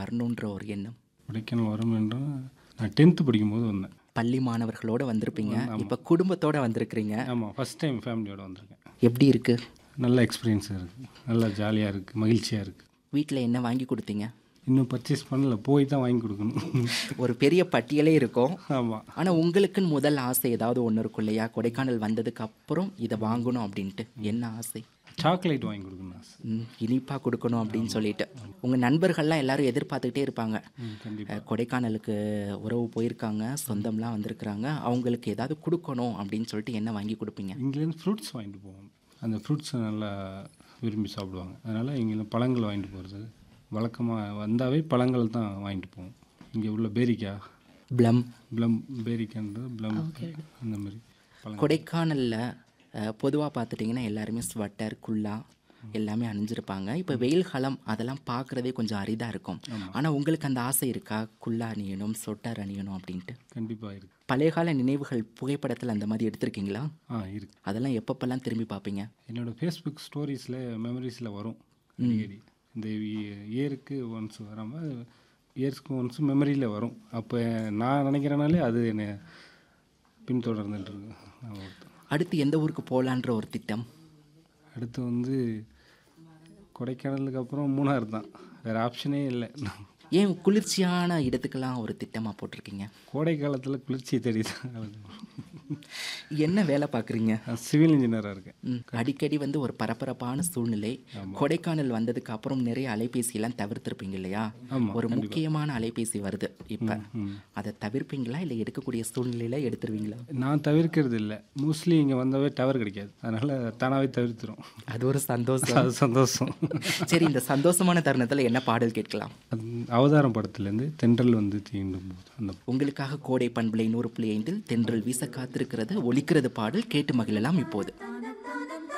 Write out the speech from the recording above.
வரணுன்ற ஒரு எண்ணம் கொடைக்கானல் வரும் என்றால் நான் டென்த்து படிக்கும்போது வந்தேன் பள்ளி மாணவர்களோட வந்திருப்பீங்க இப்போ குடும்பத்தோட வந்திருக்கிறீங்க ஆமாம் ஃபஸ்ட் டைம் ஃபேமிலியோட வந்திருக்கேன் எப்படி இருக்கு நல்ல எக்ஸ்பீரியன்ஸாக இருக்குது நல்லா ஜாலியாக இருக்குது மகிழ்ச்சியாக இருக்குது வீட்டில் என்ன வாங்கி கொடுத்தீங்க இன்னும் பர்ச்சேஸ் பண்ணல போய் தான் வாங்கி கொடுக்கணும் ஒரு பெரிய பட்டியலே இருக்கும் ஆமாம் ஆனால் உங்களுக்குன்னு முதல் ஆசை ஏதாவது ஒன்று இருக்கும் இல்லையா கொடைக்கானல் வந்ததுக்கு அப்புறம் இதை வாங்கணும் அப்படின்ட்டு என்ன ஆசை சாக்லேட் வாங்கி கொடுக்கணும் ஆசை ம், இனிப்பா கொடுக்கணும் அப்படின்னு சொல்லிட்டு உங்கள் நண்பர்கள்லாம் எல்லாரும் எதிர்பார்த்துக்கிட்டே இருப்பாங்க ம் கண்டிப்பாக அஹ், கொடைக்கானலுக்கு உறவு போயிருக்காங்க சொந்தம்லாம் வந்திருக்கிறாங்க அவங்களுக்கு ஏதாவது கொடுக்கணும் அப்படின்னு சொல்லிட்டு என்ன வாங்கி கொடுப்பீங்க இங்கேருந்து ஃப்ரூட்ஸ் வாங்கிட்டு போவோம் அந்த ஃப்ரூட்ஸை நல்லா விரும்பி சாப்பிடுவாங்க அதனால் இங்கே பழங்கள் வாங்கிட்டு போகிறது வழக்கமாக வந்தாவே பழங்கள் தான் வாங்கிட்டு போவோம் இங்கே உள்ள பேரிக்காய் ப்ளம் ப்ளம் பேரிக்கான்றது ப்ளம் அந்த மாதிரி பழங்கள் கொடைக்கானலில் பொதுவாக பார்த்துட்டிங்கன்னா எல்லாருமே ஸ்வெட்டர் குல்லா எல்லாமே அணிஞ்சிருப்பாங்க இப்போ வெயில் காலம் அதெல்லாம் பார்க்குறதே கொஞ்சம் அரிதாக இருக்கும் ஆனால் உங்களுக்கு அந்த ஆசை இருக்கா குல்லா அணியணும் சொட்டர் அணியணும் அப்படின்ட்டு கண்டிப்பாக இருக்குது பழைய கால நினைவுகள் புகைப்படத்தில் அந்த மாதிரி எடுத்திருக்கீங்களா ஆ இருக்குது அதெல்லாம் எப்பப்பெல்லாம் திரும்பி பார்ப்பீங்க என்னோடய ஃபேஸ்புக் ஸ்டோரிஸில் மெமரிஸில் வரும் அடிக்கடி இந்த இயருக்கு ஒன்ஸ் வராமல் இயர்ஸ்க்கு ஒன்ஸ் மெமரியில் வரும் அப்போ நான் நினைக்கிறனாலே அது என்னை பின்தொடர்ந்துட்டு இருக்கு நான் ஒருத்தன். அடுத்து எந்த ஊருக்கு போகலான்ற ஒரு திட்டம் அடுத்து வந்து கொடைக்கானலுக்கு அப்புறம் மூணாறு தான் வேறு ஆப்ஷனே இல்லை ஏன் குளிர்ச்சியான இடத்துக்கெல்லாம் ஒரு திட்டமாக போட்டிருக்கீங்க கோடை காலத்தில் குளிர்ச்சி தேடி தான் என்ன வேலை பார்க்குறீங்க சிவில் இன்ஜினியராக இருக்கேன் ம், அடிக்கடி வந்து ஒரு பரபரப்பான சூழ்நிலை கொடைக்கானல் வந்ததுக்கு அப்புறம் நிறைய அலைபேசி எல்லாம் தவிர்த்திருப்பீங்க இல்லையா ஆமா, ஒரு முக்கியமான அலைபேசி வருது இப்ப ம். அதை தவிர்ப்பீங்களா இல்லை எடுக்கக்கூடிய சூழ்நிலையில எடுத்துருவீங்களா நான் தவிர்க்கிறது இல்லை மோஸ்ட்லி இங்கே வந்தாவே டவர் கிடைக்காது அதனால் தானாகவே தவிர்த்துரும் அது ஒரு சந்தோஷம் அது சந்தோஷம் சரி இந்த சந்தோஷமான தருணத்துல என்ன பாடல் கேட்கலாம் அது அவதாரம் படத்துலேருந்து தென்றல் வந்து தீண்டும் போது அந்த உங்களுக்காக கோடை பண்பலை நூறு புள்ளி ஐந்தில் தென்றல் வீச காத்திருக்கிறது ஒலிக்கிறது பாடல் கேட்டு மகிழலாம் இப்போது